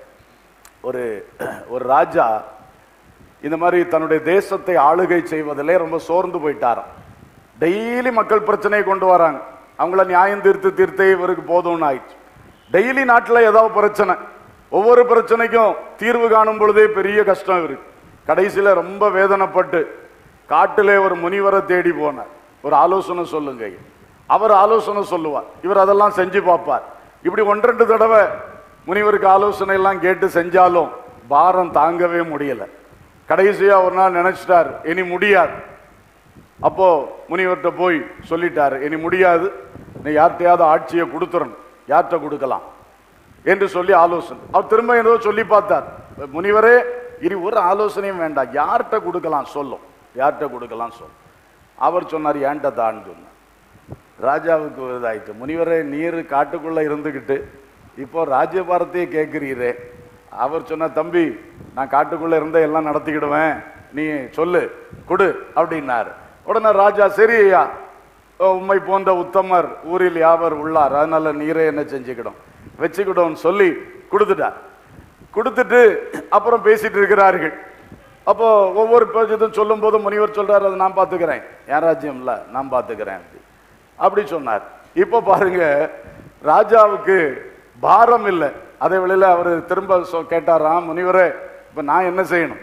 ஒரு ஒரு ராஜா இந்த மாதிரி தன்னுடைய தேசத்தை ஆளுகை செய்வதிலே ரொம்ப சோர்ந்து போயிட்டாராம் டெய்லி மக்கள் பிரச்சனையை கொண்டு வராங்க அவங்கள நியாயம் தீர்த்து தீர்த்தே இவருக்கு போதும்னு ஆயிடுச்சு டெய்லி நாட்டில் ஏதாவது பிரச்சனை ஒவ்வொரு பிரச்சனைக்கும் தீர்வு காணும் பொழுதே பெரிய கஷ்டம் இருக்கு கடைசியில ரொம்ப வேதனைப்பட்டு காட்டிலே ஒரு முனிவரை தேடி போனார் ஒரு ஆலோசனை சொல்லுங்க அவர் ஆலோசனை சொல்லுவார் இவர் அதெல்லாம் செஞ்சு பார்ப்பார் இப்படி ஒன்றெண்டு தடவை முனிவருக்கு ஆலோசனை எல்லாம் கேட்டு செஞ்சாலும் பாரம் தாங்கவே முடியல கடைசியா ஒரு நாள் நினைச்சிட்டார் இனி முடியாது அப்போ முனிவர்கிட்ட போய் சொல்லிட்டாரு இனி முடியாது நீ யார்கிட்டயாவது ஆட்சியை கொடுத்துறணும் யார்கிட்ட கொடுக்கலாம் என்று சொல்லி ஆலோசனை அவர் திரும்ப ஏதோ சொல்லி பார்த்தார் முனிவரே இனி ஒரு ஆலோசனையும் வேண்டாம் யார்கிட்ட கொடுக்கலாம் சொல்லும் யார்கிட்ட கொடுக்கலாம் சொல்லும் அவர் சொன்னார் ஏன்ட்ட தான் சொன்னார் ராஜாவுக்கு ஒரு இதாயிட்டு முனிவரே நீர் காட்டுக்குள்ள இருந்துக்கிட்டு இப்போ ராஜ்யபாரத்தையே கேட்குறீரே அவர் சொன்ன தம்பி நான் காட்டுக்குள்ள இருந்தே எல்லாம் நடத்திக்கிடுவேன் நீ சொல்லு கொடு அப்படின்னாரு உடனே ராஜா சரி ஐயா ஓ, உம்மை போன்ற உத்தமர் ஊரில் யாவர் உள்ளார் அதனால நீரே என்ன செஞ்சுக்கிடும் வச்சுக்கிடும்னு சொல்லி கொடுத்துட்டார் கொடுத்துட்டு அப்புறம் பேசிட்டு இருக்கிறார்கள் அப்போ ஒவ்வொரு இதுவும் சொல்லும் போது முனிவர் சொல்றாரு அதை நான் பார்த்துக்கிறேன் என் ராஜ்யம் இல்ல நான் பார்த்துக்கிறேன் அப்படி அப்படி சொன்னார் இப்போ பாருங்க ராஜாவுக்கு பாரம் இல்லை அதே வேளையில அவர் திரும்ப சொ- கேட்டாராம் முனிவரே இப்போ நான் என்ன செய்யணும்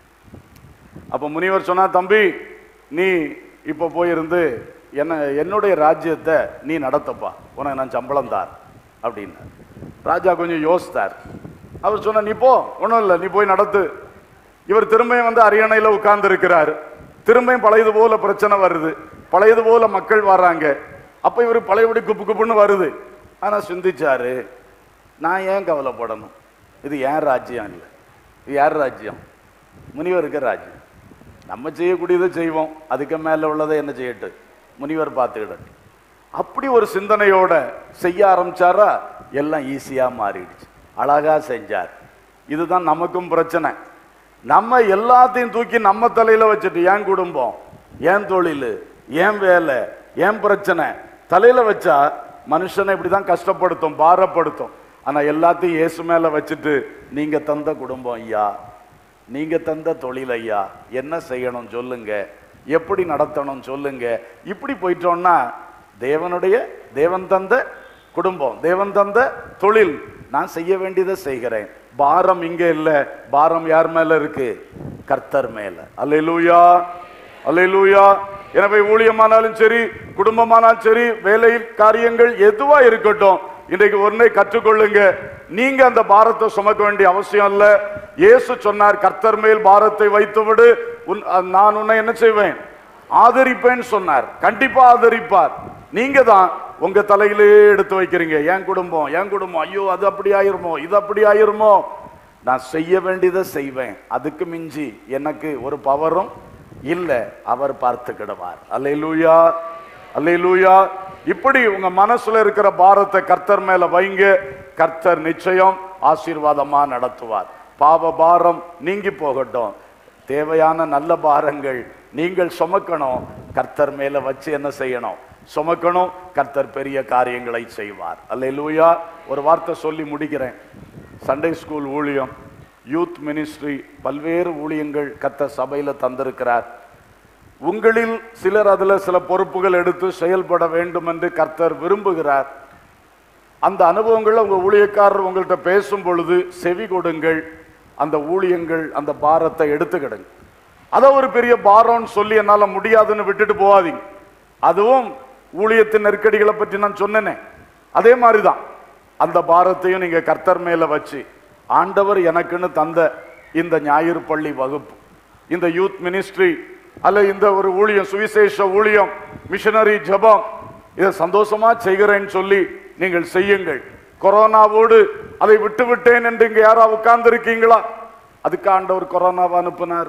அப்போ முனிவர் சொன்னா தம்பி நீ இப்போ போயிருந்து என்ன என்னுடைய ராஜ்யத்தை நீ நடத்தப்பா உனக்கு நான் சம்பளம் தார் அப்படின்னார் ராஜா கொஞ்சம் யோசித்தார் அவர் சொன்ன நீ போ ஒன்றும் இல்லை நீ போய் நடத்து இவர் திரும்பியும் வந்து அரியணையில் உட்கார்ந்து இருக்கிறார் திரும்பியும் பழையது போல பிரச்சனை வருது பழையது போல மக்கள் வர்றாங்க அப்ப இவர் பழையபடி குப்பு குப்புன்னு வருது ஆனா சிந்திச்சாரு நான் ஏன் கவலைப்படணும் இது ஏன் ராஜ்யம் இல்லை இது யார் ராஜ்யம் முனிவருக்கு ராஜ்யம் நம்ம செய்யக்கூடியதை செய்வோம் அதுக்கு மேல உள்ளதை என்ன செய்யட்டு முனிவர் பார்த்துக்கிடட்டும் அப்படி ஒரு சிந்தனையோட செய்ய ஆரம்பிச்சாரா எல்லாம் ஈஸியா மாறிடுச்சு அழகா செஞ்சார் இதுதான் நமக்கும் பிரச்சனை நம்ம எல்லாத்தையும் தூக்கி நம்ம தலையில வச்சுட்டு ஏன் குடும்பம் ஏன் தொழில் ஏன் வேலை ஏன் பிரச்சனை தலையில வச்சா மனுஷனை இப்படிதான் கஷ்டப்படுத்தும் பாரப்படுத்தும் ஆனா எல்லாத்தையும் இயேசு மேல வச்சுட்டு நீங்க தந்த குடும்பம் ஐயா நீங்க தந்த தொழில் ஐயா என்ன செய்யணும் சொல்லுங்க எப்படி நடத்தணும் சொல்லுங்க இப்படி போயிட்டோம்னா தேவனுடைய தேவன் தந்த குடும்பம் தேவன் தந்த தொழில் நான் செய்ய வேண்டியதை செய்கிறேன் பாரம் இங்க இல்ல பாரம் யார் மேல இருக்கு கர்த்தர் மேல அல்லேலூயா அல்லேலூயா எனவே ஊழியமானாலும் சரி குடும்பமானாலும் சரி வேலையில் காரியங்கள் எதுவா இருக்கட்டும் இன்றைக்கு ஒன்றை கற்றுக்கொள்ளுங்க நீங்க அந்த பாரத்தை சுமக்க வேண்டிய அவசியம் இல்ல இயேசு சொன்னார் கர்த்தர் மேல் பாரத்தை வைத்து விடு உன் அஹ், நான் உன்னை என்ன செய்வேன் ஆதரிப்பேன்னு சொன்னார் கண்டிப்பா ஆதரிப்பார் நீங்க தான் உங்க தலையிலே எடுத்து வைக்கிறீங்க என் குடும்பம் என் குடும்பம் ஐயோ அது அப்படி ஆயிருமோ இது அப்படி ஆயிருமோ நான் செய்ய வேண்டியதை செய்வேன் அதுக்கு மிஞ்சி எனக்கு ஒரு பவரும் இல்ல அவர் பார்த்துக்கிடுவார் அல்லேலூயா அல்லேலூயா இப்படி உங்க மனசுல இருக்கிற பாரத்தை கர்த்தர் மேல வைங்க கர்த்தர் நிச்சயம் ஆசீர்வாதமா நடத்துவார் பாவ பாரம் நீங்கி போகட்டும் தேவையான நல்ல பாரங்கள் நீங்கள் சுமக்கணும் கர்த்தர் மேல வச்சு என்ன செய்யணும் சுமக்கணும் கர்த்தர் பெரிய காரியங்களை செய்வார் அல்லேலூயா ஒரு வார்த்தை சொல்லி முடிக்கிறேன் சண்டே ஸ்கூல் ஊழியம் யூத் மினிஸ்ட்ரி பல்வேறு ஊழியங்கள் கர்த்தர் சபையில தந்திருக்கிறார் உங்களில் சிலர் அதுல சில பொறுப்புகள் எடுத்து செயல்பட வேண்டும் என்று கர்த்தர் விரும்புகிறார் அந்த அனுபவங்கள் உங்க ஊழியக்காரர் உங்கள்கிட்ட பேசும் பொழுது செவி கொடுங்கள் அந்த ஊழியங்கள் அந்த பாரத்தை எடுத்துக்கிடுங்க அதை ஒரு பெரிய பாரம்னு சொல்லி என்னால முடியாதுன்னு விட்டுட்டு போகாதீங்க அதுவும் ஊழியத்தின் நெருக்கடிகளை பற்றி நான் சொன்னேனே அதே மாதிரிதான் அந்த பாரத்தையும் நீங்க கர்த்தர் மேல வச்சு ஆண்டவர் எனக்குன்னு தந்த இந்த ஞாயிறு பள்ளி வகுப்பு இந்த யூத் மினிஸ்ட்ரி அல்ல இந்த ஒரு ஊழியம் சுவிசேஷ ஊழியம் மிஷனரி ஜெபம் இதை சந்தோஷமா செய்கிறேன்னு சொல்லி நீங்கள் செய்யுங்கள் கொரோனாவோடு அதை விட்டு விட்டேன் என்று இங்க யாரா உட்கார்ந்து இருக்கீங்களா அதுக்கு ஆண்டவர் கொரோனாவை அனுப்புனார்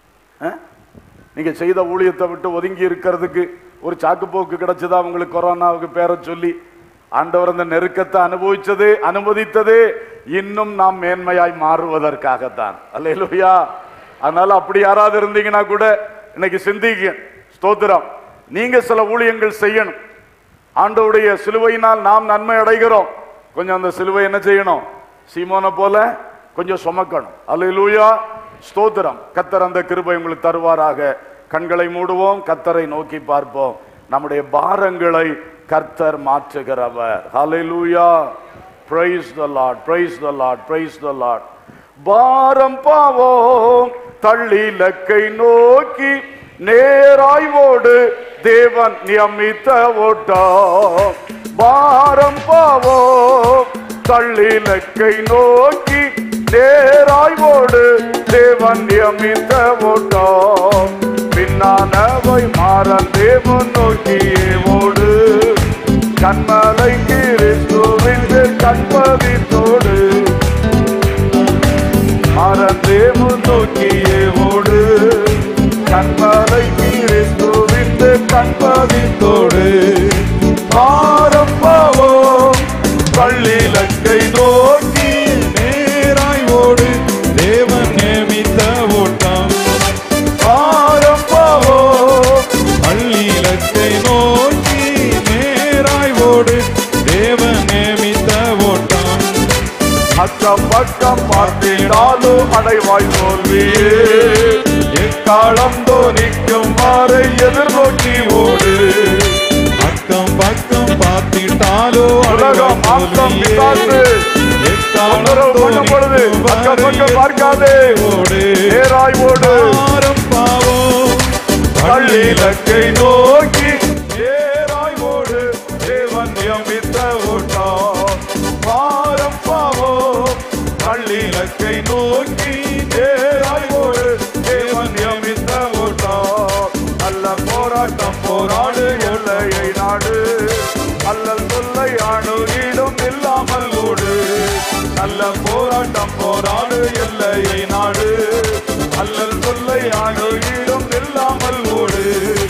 ஆ? நீங்க செய்த ஊழியத்தை விட்டு ஒதுங்கி இருக்கிறதுக்கு ஒரு சாக்குப்போக்கு கிடைச்சதா உங்களுக்கு கொரோனாவுக்கு பேரை சொல்லி ஆண்டவர் அந்த நெருக்கத்தை அனுபவிச்சதே அனுமதித்ததே இன்னும் நாம் மேன்மையாய் மாறுவதற்காகத்தான் அல்லேலூயா அதனால அப்படி யாராவது இருந்தீங்கன்னா கூட இன்னைக்கு சிந்திக்க ஸ்தோத்திரம் நீங்க சில ஊழியங்கள் செய்யணும் ஆண்டவருடைய சிலுவையினால் நாம் நன்மை அடைகிறோம் கொஞ்சம் அந்த சிலுவை என்ன செய்யணும் சீமோனை போல கொஞ்சம் சுமக்கணும் அல்லேலூயா ஸ்தோத்திரம் கத்தர் அந்த கிருபை உங்களுக்கு தருவாராக கண்களை மூடுவோம் கத்தரை நோக்கி பார்ப்போம் நம்முடைய பாரங்களை கர்த்தர் மாற்றுகிறவர் ஹalleluya praise the lord praise the lord praise the lord பாரம் பாவோம் தள்ளிலக்கை நோக்கி நேராய் ஓடு தேவன் நியமித்த ஓட்டம் பாரம் பாவோம் தள்ளிலக்கை நோக்கி நேராய் ஓடு தேவன் நியமித்த ஓட்டம் பின்னானவை மாறன் தேவன் நோக்கியே ஓடு கண்மலை கிறிஸ்துவிற்கு கண்பதித்தோடு மறந்தேமு நோக்கியே ஓடு கண்மலை கிறிஸ்துவிற்கு கண்பதித்தோடு மாறப்பாவோ பள்ளிலக்கை நோக்கி நேராய் ஓடு தேவன் நியமித்த ஓட்டம் மாறப்பாவோ பள்ளியிலக்கை நோக்கி நேராய் ஓடு தேவன் நியமித்த ஓட்டம் அக்கம் பக்கம் பார்த்திடாலும் அடைவாய் தோல்வியே எக்காலம் தோனிக்கும் வரை எதிர்நோக்கி ஓடு அக்கம் பக்கம் பார்த்திட்டாலோ உலகம் மாற்றம் பிசாசு தொந்தரவு பண்ணும் பொழுது பக்கம் பக்கம் பார்க்காதே ஓடு நேராய் ஓடு பாரம் பாவம் பள்ளிலக்கை நோக்கி நேராய் ஓடு தேவன் நியமித்த ஓட்டம் பாரம் பாவோம் பள்ளிலக்கை நோக்கி நேராய் ஓடு தேவன் நியமித்த ஓட்டம் நல்ல போராட்டம் போராட்டம் போராடு எல்லையை நாடு அல்லல் தொல்லை அணுகிடும் இல்லாமல் ஓடு நல்ல போராட்டம் போராடு எல்லையை நாடு அல்லல் தொல்லை அணுகிடும் இல்லாமல் ஓடு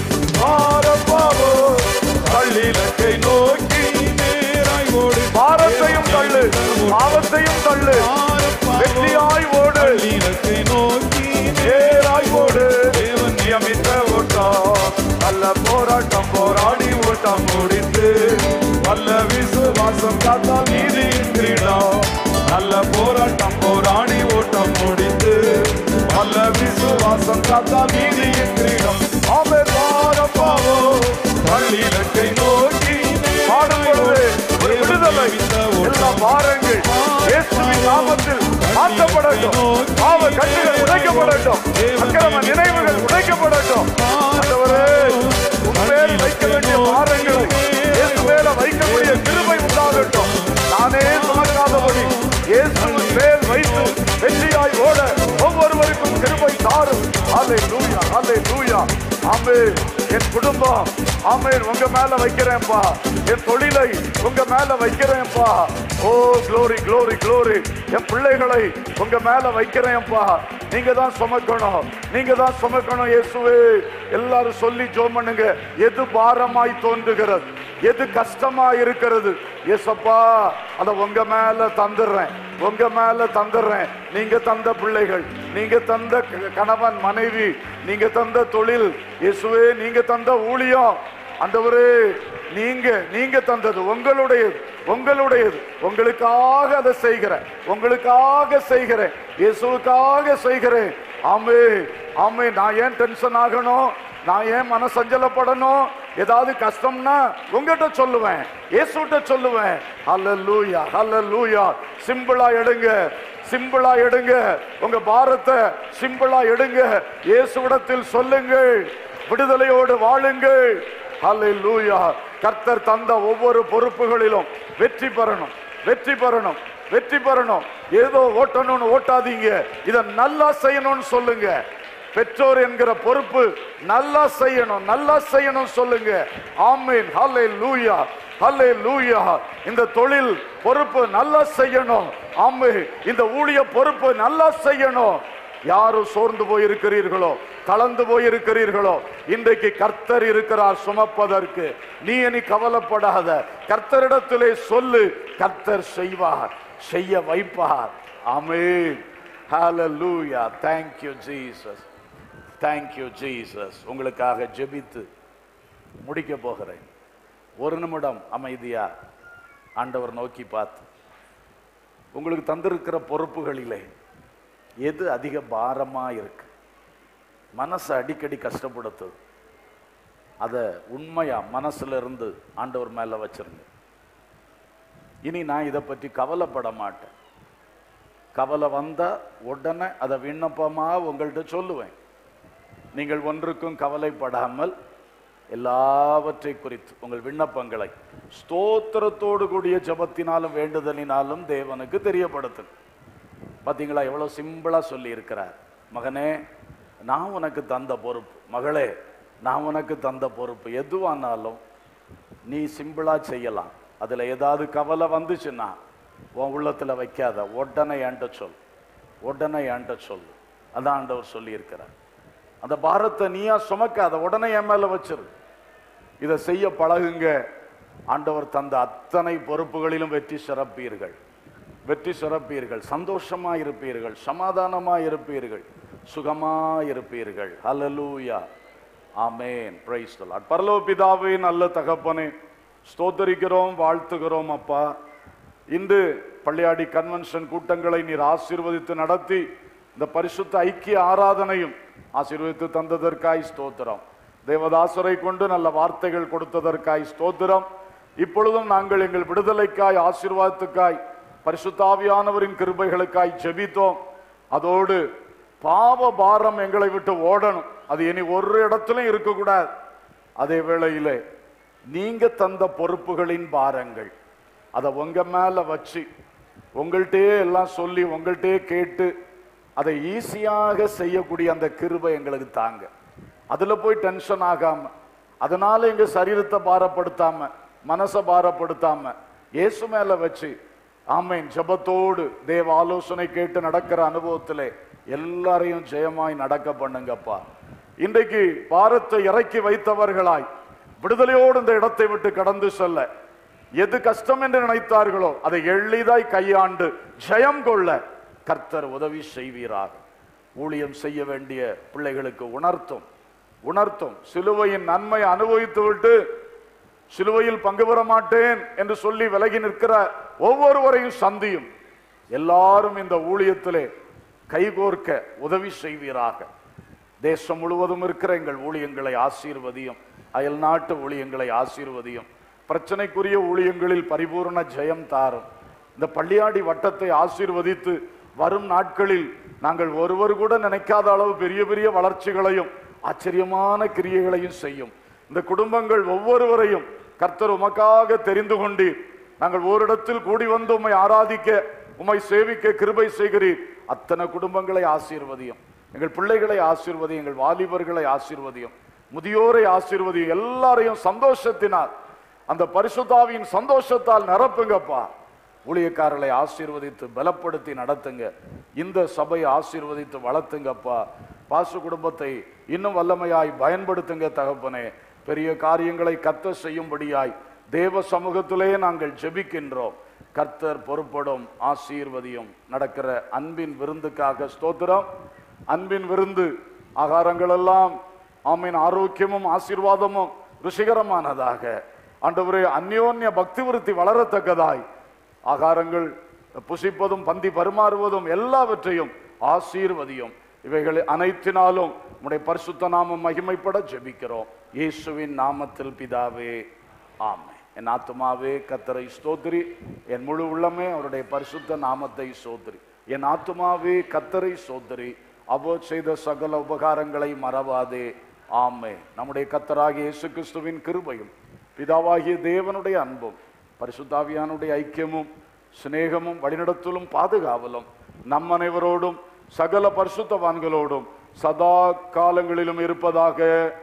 பாரப்பாவோ பள்ளிலக்கை நோக்கி நேராய் ஓடு பாரத்தையும் தள்ளு பாவத்தையும் தள்ளு வெற்றியாய் ஓடு பள்ளிலக்கை நோக்கி நேராய் ஓடு தேவன் நியமித்த ஓட்டம் நல்ல போராட்டம் போராடி ஓட்டம் முடித்து வல்ல விசுவாசம் காத்தால் நீதியின் கிரீடம் நல்ல போராட்டம் போராடி ஓட்டம் முடித்து வல்ல விசுவாசம் காத்தால் நீதியின் கிரீடம் ஆமே பாரப்பாவோ பள்ளிலக்கை நோக்கி பாடும் பொழுது ஒரு விடுதலை எல்லா பாரங்கள் இயேசுவின் நாமத்தில் மாற்றப்படட்டும் பாவ கட்டுகள் உடைக்கப்படட்டும் அக்கிரம நினைவுகள் உடைக்கப்படட்டும் ஆண்டவரே உன் மேல் வைக்க வேண்டிய பாரங்களை இயேசு மேல வைக்கக்கூடிய கிருபை உண்டாகட்டும் நானே சுமக்காதபடி இயேசுவின் மேல் வைத்து வெற்றியாய் ஓட ஒவ்வொருவருக்கும் கிருபை தாரும் அல்லே லூயா அல்லே லூயா ஆமே என் குடும்பம் ஆமேன் உங்க மேல வைக்கிறேன்ப்பா என் தொழிலை உங்க மேல வைக்கிறேன்ப்பா ஓ க்ளோரி க்ளோரி க்ளோரி என் பிள்ளைகளை உங்க மேல வைக்கிறேன்ப்பா நீங்க தான் சுமக்கணும் நீங்க தான் சுமக்கணும் இயேசுவே எல்லாரும் சொல்லி ஜோம் பண்ணுங்க எது பாரமாய் தோன்றுகிறது எது கஷ்டமா இருக்கிறது ஏசப்பா அத உங்க மேல தந்துடுறேன் உங்க மேல தந்துடுறேன் நீங்க தந்த பிள்ளைகள் நீங்க தந்த க- கணவன் மனைவி நீங்க தந்த தொழில் இயேசுவே நீங்க தந்த ஊழியம் ஆண்டவரே நீங்க நீங்க தந்தது உங்களுடையது உங்களுடையது உங்களுக்காக அதை செய்கிறேன் உங்களுக்காக செய்கிறேன் இயேசுவுக்காக செய்கிறேன் ஆமே ஆமே நான் ஏன் டென்ஷன் ஆகணும் நான் ஏன் மனசஞ்சலப்படணும் ஏதாவது கஷ்டம்னா உங்ககிட்ட சொல்லுவேன் இயேசுகிட்ட சொல்லுவேன் ஹalleluya ஹalleluya சிம்பிளா எடுங்க சிம்பிளா எடுங்க உங்க பாரத்தை சிம்பிளா எடுங்க இயேசுவிடத்தில் சொல்லுங்கள் விடுதலையோடு வாழுங்கள் ஹalleluya கர்த்தர் தந்த ஒவ்வொரு பொறுப்புகளிலும் வெற்றி பெறணும் வெற்றி பெறணும் வெற்றி பெறணும் ஏதோ ஓட்டணும்னு ஓட்டாதீங்க இத நல்லா செய்யணும்னு சொல்லுங்க பெற்றோர் என்கிற பொறுப்பு நல்லா செய்யணும் நல்லா செய்யணும் சொல்லுங்க ஆமீன் ஹல்லே லூயா ஹல்லே லூயா இந்த தொழில் பொறுப்பு நல்லா செய்யணும் ஆமே இந்த ஊழிய பொறுப்பு நல்லா செய்யணும் யாரும் சோர்ந்து போயிருக்கிறீர்களோ தளர்ந்து போயிருக்கிறீர்களோ இன்றைக்கு கர்த்தர் இருக்கிறார் சுமப்பதற்கு நீ இனி கவலைப்படாத கர்த்தரிடத்திலே சொல்லு கர்த்தர் செய்வார் செய்ய வைப்பார் ஆமென் ஹalleluya thank you jesus thank you jesus உங்களுக்காக ஜெபித்து முடிக்க போகிறேன் ஒரு நிமிடம் அமைதியா ஆண்டவர் நோக்கி பார்த்து உங்களுக்கு தந்திருக்கிற பொறுப்புகளிலே எது அதிக பாரமா இருக்கு மனசை அடிக்கடி கஷ்டப்படுத்துது அதை உண்மையா மனசுல இருந்து ஆண்டவர் மேல வச்சிருங்க இனி நான் இதை பற்றி கவலைப்பட மாட்டேன் கவலை வந்தா உடனே அதை விண்ணப்பமா உங்கள்கிட்ட சொல்லுவேன் நீங்கள் ஒன்றுக்கும் கவலைப்படாமல் எல்லாவற்றை குறித்து உங்கள் விண்ணப்பங்களை ஸ்தோத்திரத்தோடு கூடிய ஜெபத்தினாலும் வேண்டுதலினாலும் தேவனுக்கு தெரியப்படுத்துங்க பாத்தீங்களா எவ்வளவு சிம்பிளா சொல்லி இருக்கிறார் மகனே நான் உனக்கு தந்த பொறுப்பு மகளே நான் உனக்கு தந்த பொறுப்பு எதுவானாலும் நீ சிம்பிளா செய்யலாம் அதுல ஏதாவது கவலை வந்துச்சுன்னா உன் உள்ளத்துல வைக்காத உடனே என்கிட்ட சொல் உடனே என்கிட்ட சொல் அதான் ஆண்டவர் சொல்லி இருக்கிறார் அந்த பாரத்தை நீயா சுமக்காத உடனே என் மேல வச்சிரு இதை செய்ய பழகுங்க ஆண்டவர் தந்த அத்தனை பொறுப்புகளிலும் வெற்றி சிறப்பீர்கள் வெற்றி சிறப்பீர்கள் சந்தோஷமா இருப்பீர்கள் சமாதானமா இருப்பீர்கள் சுகமா இருப்பீர்கள் ஹalleluya ஆமென் பிரைஸ் தி லார்ட் பரலோக பிதாவே நல்ல தகப்பனே ஸ்தோத்தரிக்கிறோம் வாழ்த்துகிறோம் அப்பா இன்று பள்ளியாடி கன்வென்ஷன் கூட்டங்களை நீர் ஆசீர்வதித்து நடத்தி இந்த பரிசுத்த ஐக்கிய ஆராதனையும் ஆசீர்வதித்து தந்ததற்காய் ஸ்தோத்திரம் தேவதாசரை கொண்டு நல்ல வார்த்தைகள் கொடுத்ததற்காய் ஸ்தோத்திரம் இப்பொழுதும் நாங்கள் எங்கள் விடுதலைக்காய் ஆசீர்வாதத்துக்காய் பரிசுத்தாவியானவரின் கிருபைகளுக்காய் ஜெபித்தோம் அதோடு பாவ பாரம் எங்களை விட்டு ஓடணும் அது இனி ஒரு இடத்துலயும் இருக்கக்கூடாது அதே வேளையிலே நீங்க தந்த பொறுப்புகளின் பாரங்கள் அதை உங்க மேல வச்சு உங்கள்கிட்டே எல்லாம் சொல்லி உங்கள்கிட்டே கேட்டு அதை ஈஸியாக செய்யக்கூடிய அந்த கிருபை எங்களுக்கு தாங்க அதுல போய் டென்ஷன் ஆகாம அதனால எங்க சரீரத்தை பாரப்படுத்தாம மனசை பாரப்படுத்தாம இயேசு மேல வச்சு ஆமேன் ஜெபத்தோடு தேவ ஆலோசனை கேட்டு நடக்கிற அனுபவத்திலே எல்லாரையும் ஜெயமாய் நடக்க பண்ணுங்கப்பா இன்றைக்கு பாரத்தை இறக்கி வைத்தவர்களாய் விடுதலையோடு இந்த இடத்தை விட்டு கடந்து செல்ல எது கஷ்டம் என்று நினைத்தார்களோ அதை எளிதாய் கையாண்டு ஜெயம் கொள்ள கர்த்தர் உதவி செய்வீராக ஊழியம் செய்ய வேண்டிய பிள்ளைகளுக்கு உணர்த்தும் உணர்த்தும் சிலுவையின் நன்மை அனுபவித்து விட்டு சிலுவையில் பங்கு பெற மாட்டேன் என்று சொல்லி விலகி நிற்கிற ஒவ்வொருவரையும் சந்தியும் எல்லாரும் இந்த ஊழியத்திலே கைகோர்க்க உதவி செய்வீராக தேசம் முழுவதும் இருக்கிற எங்கள் ஊழியங்களை ஆசீர்வதியும் அயல் நாட்டு ஊழியங்களை ஆசீர்வதியும் பிரச்சனைக்குரிய ஊழியங்களில் பரிபூர்ண ஜெயம் தாரும் இந்த பள்ளியாடி வட்டத்தை ஆசீர்வதித்து வரும் நாட்களில் நாங்கள் ஒருவர் கூட நினைக்காத அளவு பெரிய பெரிய வளர்ச்சிகளையும் ஆச்சரியமான கிரியைகளையும் செய்யும் இந்த குடும்பங்கள் ஒவ்வொருவரையும் கர்த்தர் உமக்காக தெரிந்து கொண்டீர் நாங்கள் ஓரிடத்தில் கூடி வந்து உம்மை ஆராதிக்க உம்மை சேவிக்க கிருபை செய்கிறீர் அத்தனை குடும்பங்களை ஆசீர்வதியும் எங்கள் பிள்ளைகளை ஆசீர்வதியும் எங்கள் வாலிபர்களை ஆசீர்வதியும் முதியோரை ஆசீர்வதியும் எல்லாரையும் சந்தோஷத்தினால் அந்த பரிசுத்தாவியின் சந்தோஷத்தால் நிரப்புங்கப்பா ஊழியக்காரர்களை ஆசீர்வதித்து பலப்படுத்தி நடத்துங்க இந்த சபையை ஆசீர்வதித்து வளர்த்துங்கப்பா பாசு குடும்பத்தை இன்னும் வல்லமையாய் பயன்படுத்துங்க தகப்பனே பெரிய காரியங்களை கத்த செய்யும்படியாய் தேவ சமூகத்திலே நாங்கள் ஜெபிக்கின்றோம் கர்த்தர் பொறுப்படும் ஆசீர்வதியும் நடக்கிற அன்பின் விருந்துக்காக ஸ்தோத்திரம் அன்பின் விருந்து ஆகாரங்கள் எல்லாம் ஆமீன் ஆரோக்கியமும் ஆசீர்வாதமும் ருசிகரமானதாக ஆண்டவரே அந்யோன்ய பக்தி விருத்தி வளரத்தக்கதாய் ஆகாரங்கள் புசிப்பதும் பந்தி பரிமாறுவதும் எல்லாவற்றையும் ஆசீர்வதியும் இவைகள் அனைத்தினாலும் உம்முடைய பரிசுத்த நாமம் மகிமைப்பட ஜெபிக்கிறோம் இயேசுவின் நாமத்தில் பிதாவே ஆமே என் ஆத்துமாவே கத்தரை ஸ்தோத்திரி என் முழு உள்ளமே அவருடைய பரிசுத்த நாமத்தை சோதரி என் ஆத்துமாவே கத்தரை சோதரி அவர் செய்த சகல உபகாரங்களை மறவாதே ஆமே நம்முடைய கத்தராகிய இயேசு கிறிஸ்துவின் கிருபையும் பிதாவாகிய தேவனுடைய அன்பும் பரிசுத்தாவியானுடைய ஐக்கியமும் சிநேகமும் வழிநடத்தலும் பாதுகாவலும் நம் அனைவரோடும் சகல பரிசுத்தவான்களோடும் சதா காலங்களிலும் இருப்பதாக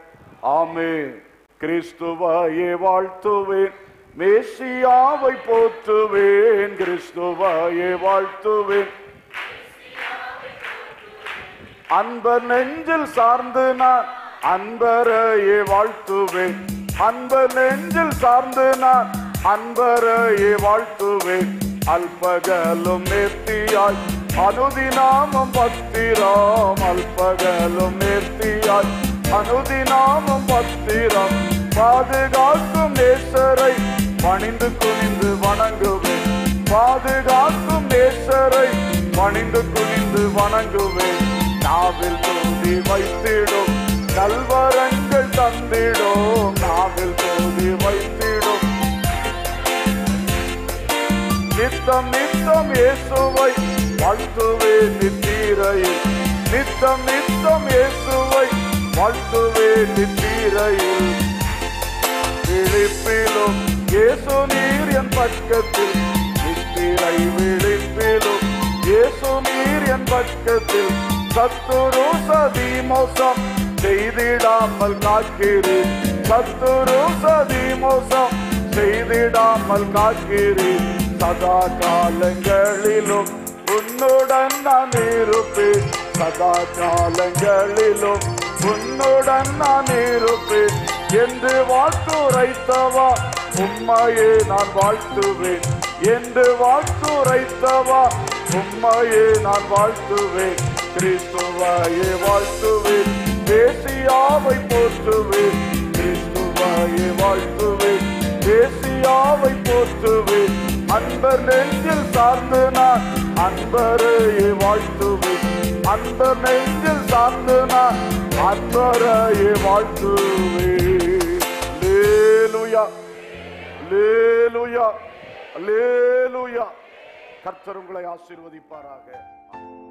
ஆமே கிறிஸ்துவாயே வாழ்த்துவேன் மேசியாவை போற்றுவேன் கிறிஸ்துவாயே வாழ்த்துவேன் அன்பர் நெஞ்சில் சார்ந்து நான் அன்பரையே வாழ்த்துவேன் அன்பர் நெஞ்சில் சார்ந்து நான் அன்பரையே வாழ்த்துவேன் அல்பகலும் நேர்த்தியாய் அனுதினாமம் பத்திரம் அல்பகலும் நேர்த்தியாய் அனுதினாமம் பத்திரம் பாதுகாக்கும் நேசரை பணிந்து குனிந்து வணங்குவேன் பாதுகாக்கும் நேசரை பணிந்து குனிந்து வணங்குவேன் நாவில் தூதி வைத்திடும் கல்வரங்கள் தந்திடும் நாவில் தூதி வைத்திடும் நித்தம் நித்தம் இயேசுவை வாழ்த்துவேன் நித்தீரையில் நித்தம் நித்தம் இயேசுவை வாழ்த்துவேன் நித்தீரையில் விழிப்பிலும் இயேசு நீர் என் பக்கத்தில் நித்திரை விழிப்பிலும் இயேசு நீர் என் பக்கத்தில் சத்துரு சதி மோசம் செய்திடாமல் காக்கிறேன் சத்துரு சதி மோசம் செய்திடாமல் காக்கிறேன் சதா காலங்களிலும் உன்னுடன் நான் இருப்பேன் சதா காலங்களிலும் உன்னுடன் நான் இருப்பேன் என்று வாக்குரைத்தவா உம்மையே நான் வாழ்த்துவேன் என்று வாக்குரைத்தவா உம்மையே நான் வாழ்த்துவேன் கிறிஸ்துவாயே வாழ்த்துவேன் தேசியாவை போற்றுவேன் கிறிஸ்துவாயே வாழ்த்துவேன் தேசியாவை போற்றுவேன் அன்பர் நெஞ்சில் சார்ந்து நான் அன்பரையே வாழ்த்துவேன் அன்பர் நெஞ்சில் சார்ந்து நான் அன்பரையே வாழ்த்துவேன் லேலுயா லேலுயா லேலுயா கர்த்தர் உங்களை ஆசீர்வதிப்பாராக